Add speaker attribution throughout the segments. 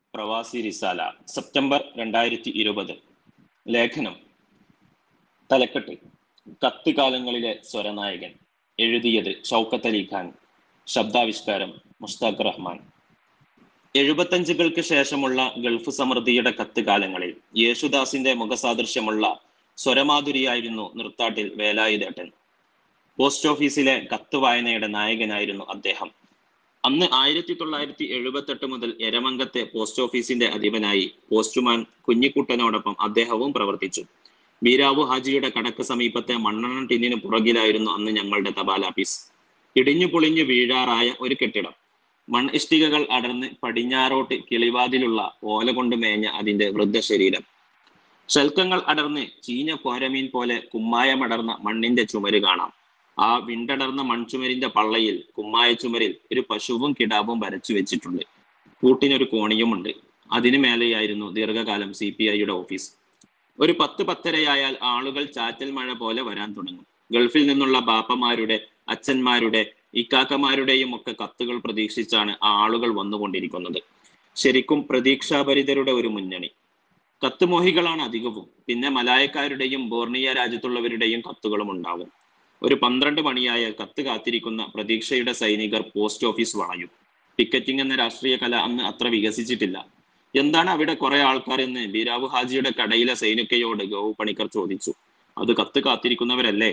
Speaker 1: പ്രവാസി റിസാല സെപ്റ്റംബർ രണ്ടായിരത്തി ഇരുപത് ലേഖനം തലക്കെട്ട് കത്ത് കാലങ്ങളിലെ സ്വരനായകൻ എഴുതിയത് ഷൗക്കത്ത് അലി ഖാൻ ശബ്ദാവിഷ്കാരം മുസ്താഖ് റഹ്മാൻ എഴുപത്തഞ്ചുകൾക്ക് ശേഷമുള്ള ഗൾഫ് സമൃദ്ധിയുടെ കത്ത് കാലങ്ങളിൽ യേശുദാസിന്റെ മുഖസാദൃശ്യമുള്ള സ്വരമാധുരിയായിരുന്നു നൃത്താട്ടിൽ വേലായുധേട്ടൻ പോസ്റ്റ് ഓഫീസിലെ കത്ത് വായനയുടെ നായകനായിരുന്നു അദ്ദേഹം അന്ന് ആയിരത്തി തൊള്ളായിരത്തി എഴുപത്തെട്ട് മുതൽ എരമംഗത്തെ പോസ്റ്റ് ഓഫീസിന്റെ അധിപനായി പോസ്റ്റുമാൻ കുഞ്ഞിക്കുട്ടനോടൊപ്പം അദ്ദേഹവും പ്രവർത്തിച്ചു ബീരാവു ഹാജിയുടെ കടക്ക് സമീപത്തെ മണ്ണെണ്ണ ടിന്നിന് പുറകിലായിരുന്നു അന്ന് ഞങ്ങളുടെ തപാൽ ഓഫീസ് ഇടിഞ്ഞു പൊളിഞ്ഞു വീഴാറായ ഒരു കെട്ടിടം മൺ ഇഷ്ടികകൾ അടർന്ന് പടിഞ്ഞാറോട്ട് കിളിവാതിലുള്ള ഓല കൊണ്ട് മേഞ്ഞ അതിന്റെ വൃദ്ധശരീരം ശൽക്കങ്ങൾ അടർന്ന് ചീഞ്ഞ കോരമീൻ പോലെ കുമ്മായമടർന്ന മണ്ണിന്റെ ചുമര് കാണാം ആ വിണ്ടടർന്ന മൺചുമരിന്റെ പള്ളയിൽ കുമ്മായ ചുമരിൽ ഒരു പശുവും കിടാവും വരച്ചു വെച്ചിട്ടുണ്ട് കൂട്ടിനൊരു കോണിയുമുണ്ട് അതിനു മേലെയായിരുന്നു ദീർഘകാലം സി പി ഐയുടെ ഓഫീസ് ഒരു പത്ത് പത്തരയായാൽ ആളുകൾ ചാറ്റൽ മഴ പോലെ വരാൻ തുടങ്ങും ഗൾഫിൽ നിന്നുള്ള ബാപ്പമാരുടെ അച്ഛന്മാരുടെ ഇക്കാക്കമാരുടെയും ഒക്കെ കത്തുകൾ പ്രതീക്ഷിച്ചാണ് ആ ആളുകൾ വന്നുകൊണ്ടിരിക്കുന്നത് ശരിക്കും പ്രതീക്ഷാഭരിതരുടെ ഒരു മുന്നണി കത്തുമോഹികളാണ് അധികവും പിന്നെ മലായക്കാരുടെയും ബോർണിയ രാജ്യത്തുള്ളവരുടെയും കത്തുകളും ഉണ്ടാവും ഒരു പന്ത്രണ്ട് മണിയായ കത്ത് കാത്തിരിക്കുന്ന പ്രതീക്ഷയുടെ സൈനികർ പോസ്റ്റ് ഓഫീസ് വളയും ടിക്കറ്റിംഗ് എന്ന രാഷ്ട്രീയ കല അന്ന് അത്ര വികസിച്ചിട്ടില്ല എന്താണ് അവിടെ കുറെ ആൾക്കാർ എന്ന് ബീരാബു ഹാജിയുടെ കടയിലെ സൈനികയോട് ഗോവു പണിക്കർ ചോദിച്ചു അത് കത്ത് കാത്തിരിക്കുന്നവരല്ലേ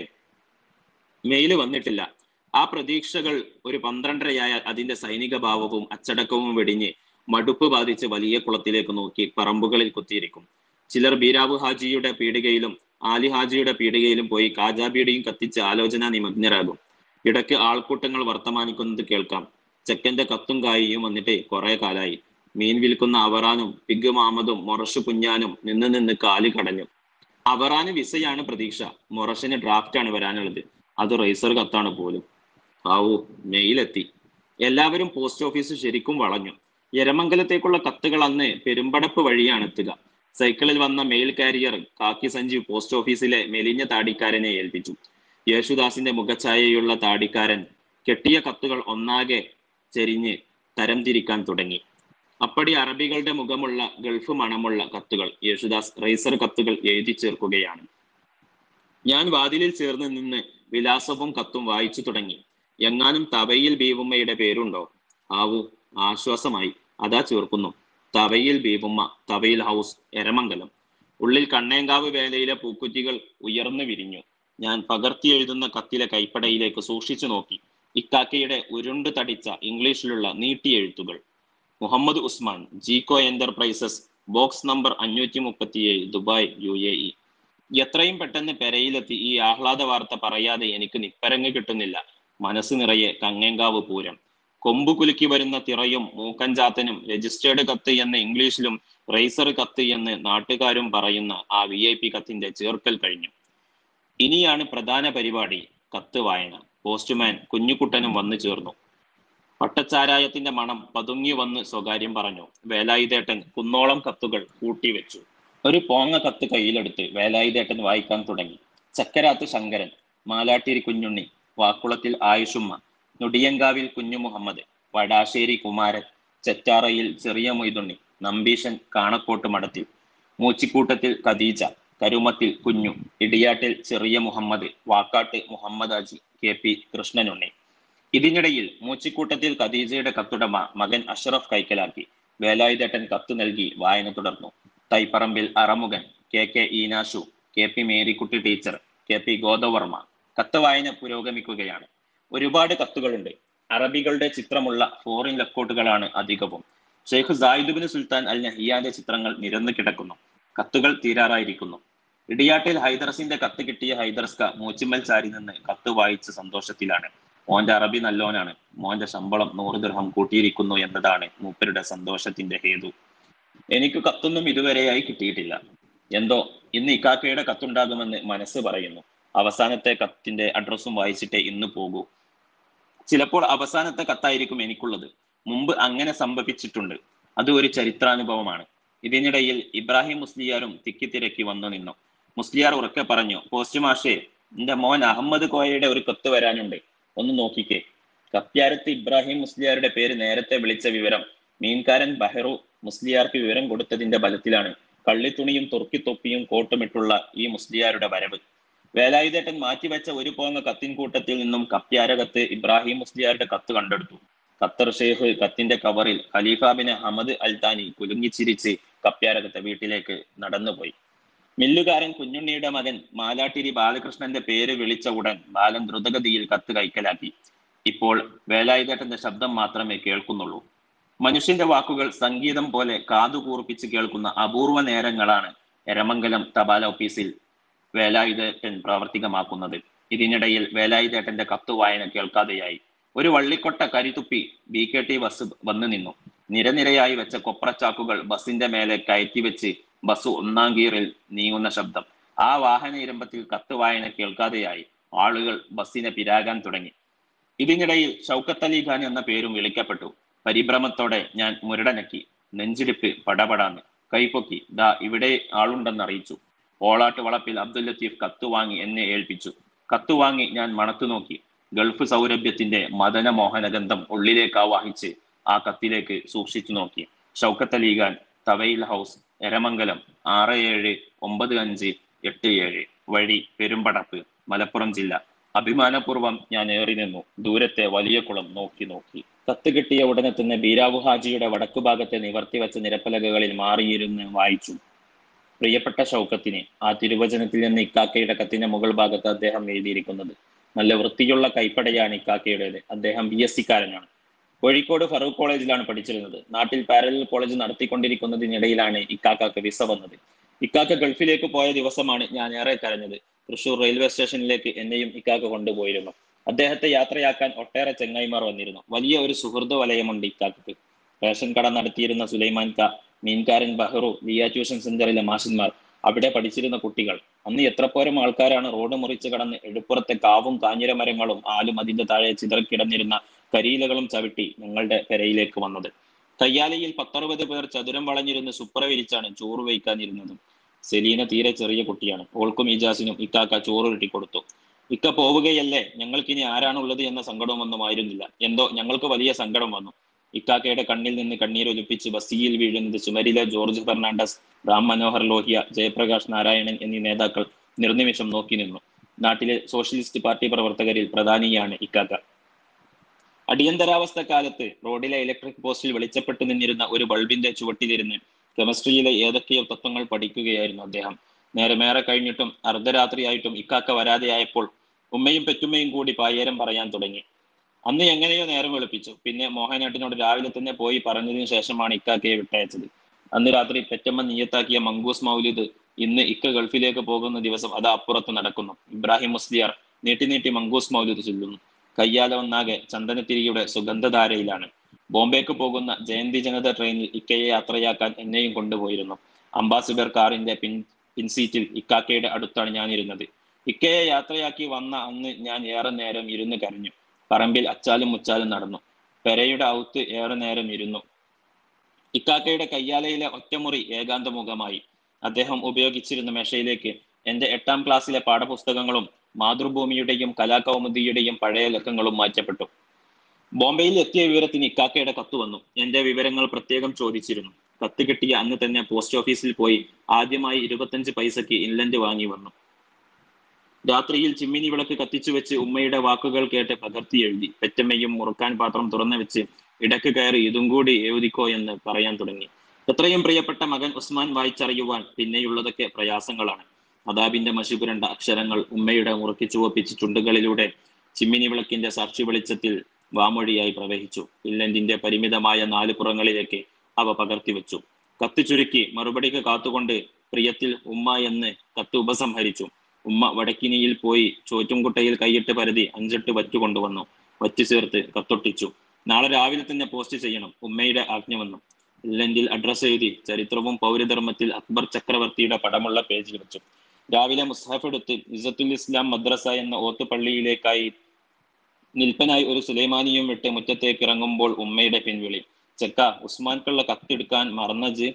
Speaker 1: മെയില് വന്നിട്ടില്ല ആ പ്രതീക്ഷകൾ ഒരു പന്ത്രണ്ടരയായാൽ അതിന്റെ സൈനിക ഭാവവും അച്ചടക്കവും വെടിഞ്ഞ് മടുപ്പ് ബാധിച്ച് വലിയ കുളത്തിലേക്ക് നോക്കി പറമ്പുകളിൽ കുത്തിയിരിക്കും ചിലർ ബീരാബു ഹാജിയുടെ പീടികയിലും ആലി ഹാജിയുടെ പീടികയിലും പോയി കാജാബീഡിയും കത്തിച്ച് ആലോചന നിമഗ്നരാകും ഇടയ്ക്ക് ആൾക്കൂട്ടങ്ങൾ വർത്തമാനിക്കുന്നത് കേൾക്കാം ചെക്കന്റെ കത്തും കായിയും വന്നിട്ട് കുറെ കാലായി മീൻ വിൽക്കുന്ന അവറാനും പിഗ് മാമതും മൊറഷ് കുഞ്ഞാനും നിന്ന് നിന്ന് കാലി കടഞ്ഞു അവറാന് വിസയാണ് പ്രതീക്ഷ മൊറഷിന് ഡ്രാഫ്റ്റ് ആണ് വരാനുള്ളത് അത് റേസർ കത്താണ് പോലും ആവൂ മെയിലെത്തി എല്ലാവരും പോസ്റ്റ് ഓഫീസ് ശരിക്കും വളഞ്ഞു എരമംഗലത്തേക്കുള്ള കത്തുകൾ അന്ന് പെരുമ്പടപ്പ് വഴിയാണ് എത്തുക സൈക്കിളിൽ വന്ന mail carrier khaki Sanjeev post ഓഫീസിലെ മെലിഞ്ഞ താടിക്കാരനെ ഏൽപ്പിച്ചു യേശുദാസിന്റെ മുഖഛായയുള്ള താടിക്കാരൻ കെട്ടിയ കത്തുകൾ ഒന്നാകെ ചെരിഞ്ഞ് തരംതിരിക്കാൻ തുടങ്ങി അപ്പടി അറബികളുടെ മുഖമുള്ള ഗൾഫ് മണമുള്ള കത്തുകൾ യേശുദാസ് റൈസർ കത്തുകൾ എഴുതി ചേർക്കുകയാണ് ഞാൻ വാതിലിൽ ചേർന്ന് നിന്ന് വിലാസവും കത്തും വായിച്ചു തുടങ്ങി എങ്ങാനും തവയിൽ ബീവുമ്മയുടെ പേരുണ്ടോ ആവു ആശ്വാസമായി അതാ ചേർക്കുന്നു തവയിൽ ബീവുമ്മ തവയിൽ ഹൗസ് എരമംഗലം ഉള്ളിൽ കണ്ണേങ്കാവ് വേലയിലെ പൂക്കുറ്റികൾ ഉയർന്നു വിരിഞ്ഞു ഞാൻ പകർത്തി എഴുതുന്ന കത്തിലെ കൈപ്പടയിലേക്ക് സൂക്ഷിച്ചു നോക്കി ഇക്കാക്കയുടെ ഉരുണ്ടു തടിച്ച ഇംഗ്ലീഷിലുള്ള നീട്ടിയെഴുത്തുകൾ മുഹമ്മദ് ഉസ്മാൻ ജീക്കോ എന്റർപ്രൈസസ് ബോക്സ് നമ്പർ അഞ്ഞൂറ്റി മുപ്പത്തിയേഴ് ദുബായ് യു എ ഇ എത്രയും പെട്ടെന്ന് പെരയിലെത്തി ഈ ആഹ്ലാദ വാർത്ത പറയാതെ എനിക്ക് നിപ്പരങ്ങ് കിട്ടുന്നില്ല മനസ്സ് നിറയെ കങ്ങേങ്കാവ് പൂരം കൊമ്പു കുലുക്കി വരുന്ന തിറയും മൂക്കഞ്ചാത്തനും രജിസ്റ്റേർഡ് കത്ത് എന്ന് ഇംഗ്ലീഷിലും റേസർ കത്ത് എന്ന് നാട്ടുകാരും പറയുന്ന ആ വി ഐ പി കത്തിന്റെ ചേർക്കൽ കഴിഞ്ഞു ഇനിയാണ് പ്രധാന പരിപാടി കത്ത് വായന പോസ്റ്റ്മാൻ കുഞ്ഞുകുട്ടനും വന്നു ചേർന്നു പട്ടച്ചാരായത്തിന്റെ മണം പതുങ്ങി വന്ന് സ്വകാര്യം പറഞ്ഞു വേലായുധേട്ടൻ കുന്നോളം കത്തുകൾ കൂട്ടിവെച്ചു ഒരു പോങ്ങ കത്ത് കയ്യിലെടുത്ത് വേലായുധേട്ടൻ വായിക്കാൻ തുടങ്ങി ചക്കരാത്ത് ശങ്കരൻ മാലാട്ടിരി കുഞ്ഞുണ്ണി വാക്കുളത്തിൽ ആയുഷുമ്മ നുടിയങ്കാവിൽ കുഞ്ഞു മുഹമ്മദ് വടാശ്ശേരി കുമാരൻ ചെറ്റാറയിൽ ചെറിയ മൊയ്തുണ്ണി നമ്പീശൻ കാണക്കോട്ട് മഠത്തിൽ മൂച്ചിക്കൂട്ടത്തിൽ ഖദീജ കരുമത്തിൽ കുഞ്ഞു ഇടിയാട്ടിൽ ചെറിയ മുഹമ്മദ് വാക്കാട്ട് മുഹമ്മദ് അജി കെ പി കൃഷ്ണനുണ്ണി ഇതിനിടയിൽ മൂച്ചിക്കൂട്ടത്തിൽ ഖദീജയുടെ കത്തുടമ മകൻ അഷ്റഫ് കൈക്കലാക്കി വേലായുധേട്ടൻ കത്ത് നൽകി വായന തുടർന്നു തൈപ്പറമ്പിൽ Aramukhan K K Eenashu K P Marykutty teacher K P Godavarma കത്ത് വായന പുരോഗമിക്കുകയാണ് ഒരുപാട് കത്തുകളുണ്ട് അറബികളുടെ ചിത്രമുള്ള ഫോറിൻ ലക്കോട്ടുകളാണ് അധികവും ഷെയ്ഖ് സായിദുബിൻ സുൽത്താൻ അൽ നഹിയാന്റെ ചിത്രങ്ങൾ നിരന്നു കിടക്കുന്നു കത്തുകൾ തീരാറായിരിക്കുന്നു ഇടിയാട്ടിൽ ഹൈദർസിന്റെ കത്ത് കിട്ടിയ ഹൈദർസ്ക മൂച്ചിമ്മൽ ചാരി നിന്ന് കത്ത് വായിച്ച സന്തോഷത്തിലാണ് മോന്റെ അറബി നല്ലോനാണ് മോന്റെ ശമ്പളം നൂറ് ദൃഹം കൂട്ടിയിരിക്കുന്നു എന്നതാണ് മൂപ്പരുടെ സന്തോഷത്തിന്റെ ഹേതു എനിക്ക് കത്തൊന്നും ഇതുവരെയായി കിട്ടിയിട്ടില്ല എന്തോ ഇന്ന് ഇക്കാക്കയുടെ കത്തുണ്ടാകുമെന്ന് മനസ്സ് പറയുന്നു അവസാനത്തെ കത്തിന്റെ അഡ്രസ്സും വായിച്ചിട്ടേ ഇന്ന് പോകൂ ചിലപ്പോൾ അവസാനത്തെ കത്തായിരിക്കും എനിക്കുള്ളത് മുമ്പ് അങ്ങനെ സംഭവിച്ചിട്ടുണ്ട് അത് ഒരു ചരിത്രാനുഭവമാണ് ഇതിനിടയിൽ ഇബ്രാഹിം മുസ്ലിയാരും തിക്കിത്തിരക്കി വന്നു നിന്നു മുസ്ലിയാർ ഉറക്കെ പറഞ്ഞു പോസ്റ്റ് മാഷേ എന്റെ മോൻ അഹമ്മദ് കോയയുടെ ഒരു കത്ത് വരാനുണ്ട് ഒന്ന് നോക്കിക്കേ കപ്പ്യാരത്ത് ഇബ്രാഹിം മുസ്ലിയാരുടെ പേര് നേരത്തെ വിളിച്ച വിവരം മീൻകാരൻ ബഹറു മുസ്ലിയാർക്ക് വിവരം കൊടുത്തതിന്റെ ബലത്തിലാണ് കള്ളിത്തുണിയും തുർക്കിത്തൊപ്പിയും കോട്ടുമിട്ടുള്ള ഈ മുസ്ലിയാരുടെ വരവ് വേലായുധേട്ടൻ മാറ്റിവെച്ച ഒരു പോങ്ങ കത്തിൻ കൂട്ടത്തിൽ നിന്നും കപ്പ്യാര കത്ത് ഇബ്രാഹിം മുസ്ലിയാരുടെ കത്ത് കണ്ടെടുത്തു ഖത്തർ ഷെയ്ഖ് കത്തിന്റെ കവറിൽ ഖലീഫ ബിൻ അഹമ്മദ് അൽത്താനി കുലുങ്ങിച്ചിരിച്ച് കപ്പ്യാരകത്തെ വീട്ടിലേക്ക് നടന്നുപോയി മില്ലുകാരൻ കുഞ്ഞുണ്ണിയുടെ മകൻ മാലാട്ടിരി ബാലകൃഷ്ണന്റെ പേര് വിളിച്ച ഉടൻ ബാലൻ ദ്രുതഗതിയിൽ കത്ത് കൈക്കലാക്കി ഇപ്പോൾ വേലായുധേട്ടന്റെ ശബ്ദം മാത്രമേ കേൾക്കുന്നുള്ളൂ മനുഷ്യന്റെ വാക്കുകൾ സംഗീതം പോലെ കാതുകൂർപ്പിച്ച് കേൾക്കുന്ന അപൂർവ നേരങ്ങളാണ് എരമംഗലം തപാല ഓഫീസിൽ വേലായുധേട്ടൻ പ്രാവർത്തികമാക്കുന്നത് ഇതിനിടയിൽ വേലായുധേട്ടന്റെ കത്ത് വായന കേൾക്കാതെയായി ഒരു വള്ളിക്കൊട്ട കരിതുപ്പി ബി കെ ടി ബസ് വന്നു നിന്നു നിരനിരയായി വെച്ച കൊപ്രച്ചാക്കുകൾ ബസിന്റെ മേലെ കയറ്റി വെച്ച് ബസ് ഒന്നാം ഗിയറിൽ നീങ്ങുന്ന ശബ്ദം ആ വാഹന ഇരമ്പത്തിൽ കത്ത് വായന കേൾക്കാതെയായി ആളുകൾ ബസ്സിനെ പിരാകാൻ തുടങ്ങി ഇതിനിടയിൽ ഷൗക്കത്ത് അലി ഖാൻ എന്ന പേരും വിളിക്കപ്പെട്ടു പരിഭ്രമത്തോടെ ഞാൻ മുരടനക്കി നെഞ്ചിടിപ്പ് പടപടാന്ന് കൈപ്പൊക്കി ദാ ഇവിടെ ആളുണ്ടെന്ന് അറിയിച്ചു ഓളാട്ട് വളപ്പിൽ അബ്ദുൽ ലത്തീഫ് കത്ത് വാങ്ങി എന്നെ ഏൽപ്പിച്ചു കത്ത് വാങ്ങി ഞാൻ മണത്തു നോക്കി ഗൾഫ് സൗരഭ്യത്തിന്റെ മദന മോഹനഗന്ധം ഉള്ളിലേക്ക് ആവാഹിച്ച് ആ കത്തിലേക്ക് സൂക്ഷിച്ചു നോക്കി ഷൗക്കത്ത് അലി ഖാൻ തവയിൽ ഹൗസ് എരമംഗലം ആറ് ഏഴ് ഒമ്പത് അഞ്ച് എട്ട് ഏഴ് വഴി പെരുമ്പടപ്പ് മലപ്പുറം ജില്ല അഭിമാനപൂർവ്വം ഞാൻ ഏറി നിന്നു ദൂരത്തെ വലിയ കുളം നോക്കി നോക്കി കത്ത് കിട്ടിയ ഉടനെ തന്നെ ബീരാവു ഹാജിയുടെ വടക്കു ഭാഗത്തെ നിവർത്തി വെച്ച നിരപ്പലകകളിൽ മാറിയിരുന്ന് വായിച്ചു പ്രിയപ്പെട്ട ഷൗക്കത്തിന് ആ തിരുവചനത്തിൽ നിന്ന് ഇക്കാക്കയുടെ കത്തിന്റെ മുകൾ ഭാഗത്ത് അദ്ദേഹം എഴുതിയിരിക്കുന്നത് നല്ല വൃത്തിയുള്ള കൈപ്പടയാണ് ഇക്കാക്കയുടേത് അദ്ദേഹം ബി എസ് സിക്കാരനാണ് കോഴിക്കോട് ഫറൂഖ് കോളേജിലാണ് പഠിച്ചിരുന്നത് നാട്ടിൽ പാരലൽ കോളേജ് നടത്തിക്കൊണ്ടിരിക്കുന്നതിനിടയിലാണ് ഇക്കാക്കക്ക് വിസ വന്നത് ഇക്കാക്ക ഗൾഫിലേക്ക് പോയ ദിവസമാണ് ഞാൻ ഏറെ കരഞ്ഞത് തൃശൂർ റെയിൽവേ സ്റ്റേഷനിലേക്ക് എന്നെയും ഇക്കാക്ക കൊണ്ടുപോയിരുന്നു അദ്ദേഹത്തെ യാത്രയാക്കാൻ ഒട്ടേറെ ചെങ്ങായിമാർ വന്നിരുന്നു വലിയ ഒരു സുഹൃത്ത് വലയമുണ്ട് ഇക്കാക്കക്ക് റേഷൻ കട നടത്തിയിരുന്ന സുലൈമാൻ ക മീൻകാരൻ ബഹ്റു ലിയ ട്യൂഷൻ സെന്ററിലെ മാഷന്മാർ അവിടെ പഠിച്ചിരുന്ന കുട്ടികൾ അന്ന് എത്രപ്പോരം ആൾക്കാരാണ് റോഡ് മുറിച്ച് കടന്ന് എഴുപ്പുറത്തെ കാവും കാഞ്ഞിരമരങ്ങളും ആലും അതിന്റെ താഴെ ചിതറിക്കിടന്നിരുന്ന കരിയിലകളും ചവിട്ടി ഞങ്ങളുടെ പെരയിലേക്ക് വന്നത് കയ്യാലയിൽ പത്തറുപത് പേർ ചതുരം വളഞ്ഞിരുന്ന് സുപ്ര വിരിച്ചാണ് ചോറ് വയ്ക്കാനിരുന്നത് സെലീന തീരെ ചെറിയ കുട്ടിയാണ് ഓൾക്കും ഇജാസിനും ഇക്കാക്ക ചോറ് കിട്ടി കൊടുത്തു ഇക്ക പോവുകയല്ലേ ഞങ്ങൾക്കിനി ആരാണുള്ളത് എന്ന സങ്കടമൊന്നും ആയിരുന്നില്ല എന്തോ ഞങ്ങൾക്ക് വലിയ സങ്കടം വന്നു ഇക്കാക്കയുടെ കണ്ണിൽ നിന്ന് കണ്ണീരൊലിപ്പിച്ച് ബസിയിൽ വീഴുന്നത് ചുമരിലെ ജോർജ് ഫെർണാണ്ടസ് റാം മനോഹർ ലോഹിയ ജയപ്രകാശ് നാരായണൻ എന്നീ നേതാക്കൾ നിർനിമിഷം നോക്കി നിന്നു നാട്ടിലെ സോഷ്യലിസ്റ്റ് പാർട്ടി പ്രവർത്തകരിൽ പ്രധാനിയാണ് ഇക്കാക്ക അടിയന്തരാവസ്ഥ കാലത്ത് റോഡിലെ ഇലക്ട്രിക് പോസ്റ്റിൽ വെളിച്ചപ്പെട്ടു നിന്നിരുന്ന ഒരു ബൾബിന്റെ ചുവട്ടിലിരുന്ന് കെമിസ്ട്രിയിലെ ഏതൊക്കെയോ തത്വങ്ങൾ പഠിക്കുകയായിരുന്നു അദ്ദേഹം നേരമേറെ കഴിഞ്ഞിട്ടും അർദ്ധരാത്രിയായിട്ടും ഇക്കാക്ക വരാതെയായപ്പോൾ ഉമ്മയും പെറ്റുമ്മയും കൂടി പായേരം പറയാൻ തുടങ്ങി അന്ന് എങ്ങനെയോ നേരം വെളുപ്പിച്ചു പിന്നെ മോഹനേട്ടനോട് രാവിലെ തന്നെ പോയി പറഞ്ഞതിന് ശേഷമാണ് ഇക്കാക്കയെ വിട്ടയച്ചത് അന്ന് രാത്രി പെറ്റമ്മ നിയത്താക്കിയ മങ്കൂസ് മൗലിദ് ഇന്ന് ഇക്ക ഗൾഫിലേക്ക് പോകുന്ന ദിവസം അത് അപ്പുറത്ത് നടക്കുന്നു ഇബ്രാഹിം മുസ്ലിയാർ നീട്ടി നീട്ടി മങ്കൂസ് മൗലിദ് ചൊല്ലുന്നു കയ്യാല ഒന്നാകെ ചന്ദനത്തിരിയുടെ സുഗന്ധധാരയിലാണ് ബോംബെക്ക് പോകുന്ന ജയന്തി ജനത ട്രെയിനിൽ ഇക്കയെ യാത്രയാക്കാൻ എന്നെയും കൊണ്ടുപോയിരുന്നു അംബാസിഡർ കാറിന്റെ പിൻ പിൻസീറ്റിൽ ഇക്കാക്കയുടെ അടുത്താണ് ഞാൻ ഇരുന്നത് ഇക്കയെ യാത്രയാക്കി വന്ന അന്ന് ഞാൻ ഏറെ നേരം ഇരുന്ന് കരഞ്ഞു പറമ്പിൽ അച്ചാലും മുച്ചാലും നടന്നു പെരയുടെ ഔത്ത് ഏറെ നേരം ഇരുന്നു ഇക്കാക്കയുടെ കയ്യാലയിലെ ഒറ്റമുറി ഏകാന്തമുഖമായി അദ്ദേഹം ഉപയോഗിച്ചിരുന്ന മേശയിലേക്ക് എന്റെ എട്ടാം ക്ലാസ്സിലെ പാഠപുസ്തകങ്ങളും മാതൃഭൂമിയുടെയും കലാകൗമുദിയുടെയും പഴയ ലക്കങ്ങളും മാറ്റപ്പെട്ടു ബോംബെയിൽ എത്തിയ വിവരത്തിന് ഇക്കാക്കയുടെ കത്ത് വന്നു എന്റെ വിവരങ്ങൾ പ്രത്യേകം ചോദിച്ചിരുന്നു കത്ത് കിട്ടിയ അന്ന് തന്നെ പോസ്റ്റ് ഓഫീസിൽ പോയി ആദ്യമായി ഇരുപത്തഞ്ച് പൈസയ്ക്ക് ഇൻലൻഡ് വാങ്ങി വന്നു രാത്രിയിൽ ചിമ്മിനി വിളക്ക് കത്തിച്ചു വെച്ച് ഉമ്മയുടെ വാക്കുകൾ കേട്ട് പകർത്തി എഴുതി പെറ്റമ്മയും മുറുക്കാൻ പാത്രം തുറന്നു വെച്ച് ഇടക്ക് കയറി ഇതും കൂടി എഴുതിക്കോ എന്ന് പറയാൻ തുടങ്ങി എത്രയും പ്രിയപ്പെട്ട മകൻ ഉസ്മാൻ വായിച്ചറിയുവാൻ പിന്നെയുള്ളതൊക്കെ പ്രയാസങ്ങളാണ് അതാബിന്റെ മഷിപുരണ്ട അക്ഷരങ്ങൾ ഉമ്മയുടെ മുറുക്കി ചുവപ്പിച്ച് ചുണ്ടുകളിലൂടെ ചിമ്മിനി വിളക്കിന്റെ സാക്ഷി വെളിച്ചത്തിൽ വാമൊഴിയായി പ്രവഹിച്ചു ഇല്ലന്റിന്റെ പരിമിതമായ നാല് പുറങ്ങളിലേക്ക് അവ പകർത്തി വെച്ചു കത്ത് ചുരുക്കി മറുപടിക്ക് കാത്തുകൊണ്ട് പ്രിയത്തിൽ ഉമ്മ എന്ന് കത്ത് ഉപസംഹരിച്ചു ഉമ്മ വടക്കിനിയിൽ പോയി ചോറ്റുംകുട്ടയിൽ കൈയിട്ട് പരതി അഞ്ചെട്ട് വറ്റു കൊണ്ടുവന്നു വറ്റു ചേർത്ത് കത്തൊട്ടിച്ചു നാളെ രാവിലെ തന്നെ പോസ്റ്റ് ചെയ്യണം ഉമ്മയുടെ ആജ്ഞ വന്നു ഇല്ലൻഡിൽ അഡ്രസ് എഴുതി ചരിത്രവും പൗരധർമ്മത്തിൽ അക്ബർ ചക്രവർത്തിയുടെ പടമുള്ള പേജ് വെച്ചു രാവിലെ മുസ്ഹഫ് എടുത്ത് ഇസത്തുൽ ഇസ്ലാം മദ്രസ എന്ന ഓത്തുപള്ളിയിലേക്കായി നിൽപ്പനായി ഒരു സുലൈമാനിയും വിട്ട് മുറ്റത്തേക്ക് ഇറങ്ങുമ്പോൾ ഉമ്മയുടെ പിൻവിളി ചെക്ക ഉസ്മാൻക്കുള്ള കത്തെടുക്കാൻ മറന്നജ്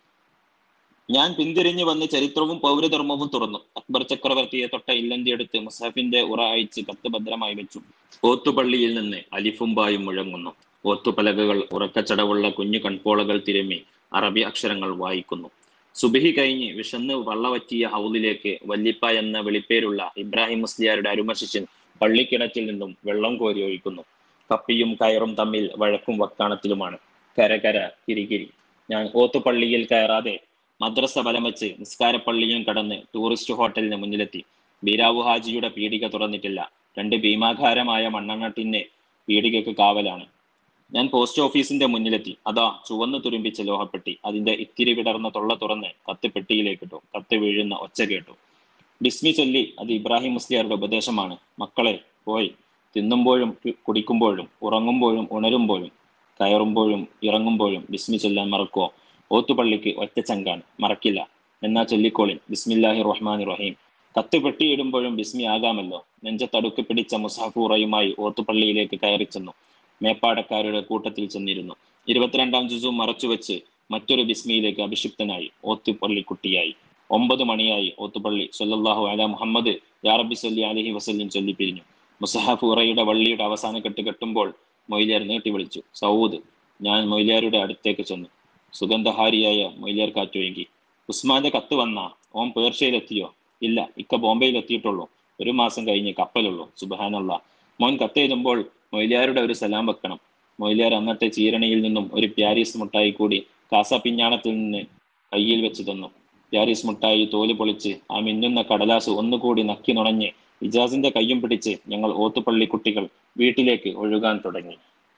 Speaker 1: ഞാൻ പിന്തിരിഞ്ഞു വന്ന് ചരിത്രവും പൗരധർമ്മവും തുറന്നു അക്ബർ ചക്രവർത്തിയെ തൊട്ട ഇല്ലന്റെ അടുത്ത് മുസാഫിന്റെ ഉറ അയച്ച് കത്ത് ഭദ്രമായി വെച്ചു ഓത്തുപള്ളിയിൽ നിന്ന് അലിഫും ബായും മുഴങ്ങുന്നു ഓത്തുപലകകൾ ഉറക്കച്ചടവുള്ള കുഞ്ഞു കൺപോളകൾ തിരുമ്മി അറബി അക്ഷരങ്ങൾ വായിക്കുന്നു സുബിഹി കഴിഞ്ഞ് വിശന്ന് വള്ളവറ്റിയ ഹൗലിലേക്ക് വല്ലിപ്പ എന്ന വിളിപ്പേരുള്ള ഇബ്രാഹിം മുസ്ലിയാരുടെ അരുമശിഷ്യൻ പള്ളിക്കിണറ്റിൽ നിന്നും വെള്ളം കോരി ഒഴിക്കുന്നു കപ്പിയും കയറും തമ്മിൽ വഴക്കും വക്കാണത്തിലുമാണ് കരകര കിരികിരി ഞാൻ ഓത്തുപള്ളിയിൽ കയറാതെ മദ്രസ ബലം വെച്ച് നിസ്കാരപ്പള്ളിയും കടന്ന് ടൂറിസ്റ്റ് ഹോട്ടലിന് മുന്നിലെത്തി ബീരാവു ഹാജിയുടെ പീടിക തുറന്നിട്ടില്ല രണ്ട് ഭീമാകാരമായ മണ്ണെണ്ണ ടിന്ന് പീടികക്ക് കാവലാണ് ഞാൻ പോസ്റ്റ് ഓഫീസിന്റെ മുന്നിലെത്തി അതാ ചുവന്നു തുരുമ്പിച്ച ലോഹപ്പെട്ടി അതിന്റെ ഇത്തിരി വിടർന്ന തൊള്ള തുറന്ന് കത്ത് പെട്ടിയിലേക്കിട്ടു കത്ത് വീഴുന്ന ഒച്ച കേട്ടു ബിസ്മി ചൊല്ലി അത് ഇബ്രാഹിം മുസ്ലിയാരുടെ ഉപദേശമാണ് മക്കളെ പോയി തിന്നുമ്പോഴും കു- കുടിക്കുമ്പോഴും ഉറങ്ങുമ്പോഴും ഉണരുമ്പോഴും കയറുമ്പോഴും ഇറങ്ങുമ്പോഴും ബിസ്മി ചൊല്ലാൻ മറക്കോ ഓത്തുപള്ളിക്ക് ഒറ്റച്ചങ്കാണ് മറക്കില്ല എന്നാ ചൊല്ലിക്കോളിൻ ബിസ്മില്ലാഹി റഹ്മാൻ റഹീം കത്ത് പെട്ടിയിടുമ്പോഴും ബിസ്മി ആകാമല്ലോ നെഞ്ചത്തടുക്ക് പിടിച്ച മുസാഫൂറയുമായി ഓത്തുപള്ളിയിലേക്ക് കയറി ചെന്നു മേപ്പാടക്കാരുടെ കൂട്ടത്തിൽ ചെന്നിരുന്നു ഇരുപത്തിരണ്ടാം ജുസു മറച്ചുവെച്ച് മറ്റൊരു ബിസ്മിയിലേക്ക് അഭിഷിക്തനായി ഓത്തുപള്ളിക്കുട്ടിയായി ഒമ്പത് മണിയായി ഓത്തുപള്ളി സല്ലല്ലാഹു അല മുഹമ്മദ് യാറബി സല്ലി അലഹി വസല്ലിം ചൊല്ലി പിരിഞ്ഞു മുസഹഫ് ഉറയുടെ വള്ളിയുടെ അവസാന കെട്ട് കെട്ടുമ്പോൾ മൊയ്ലിയാർ നീട്ടി വിളിച്ചു സൗദ് ഞാൻ മൊയ്ലിയാരുടെ അടുത്തേക്ക് ചെന്നു സുഗന്ധഹാരിയായ മൊയ്ലിയാർ കാറ്റൊഴുകി ഉസ്മാന്റെ കത്ത് വന്നാ ഓൻ പേർഷ്യയിലെത്തിയോ ഇല്ല ഇക്ക ബോംബെയിൽ എത്തിയിട്ടുള്ളൂ ഒരു മാസം കഴിഞ്ഞ് കപ്പലുള്ളൂ സുബഹാനുള്ള മോൻ കത്തെഴുതുമ്പോൾ മൊയ്ലിയാരുടെ ഒരു സലാം വെക്കണം മൊയ്ലിയാർ അന്നത്തെ ചീരണിയിൽ നിന്നും ഒരു പ്യാരീസ് മുട്ടായി കൂടി കാസ പിഞ്ഞാണത്തിൽ നിന്ന് കയ്യിൽ വെച്ച് തന്നു പ്യാരീസ് മുട്ടായി തോല് പൊളിച്ച് ആ മിന്നുന്ന കടലാസ് ഒന്നുകൂടി നക്കി നുണഞ്ഞ് ഇജാസിന്റെ കയ്യും പിടിച്ച് ഞങ്ങൾ ഓത്തുപള്ളി കുട്ടികൾ വീട്ടിലേക്ക് ഒഴുകാൻ തുടങ്ങി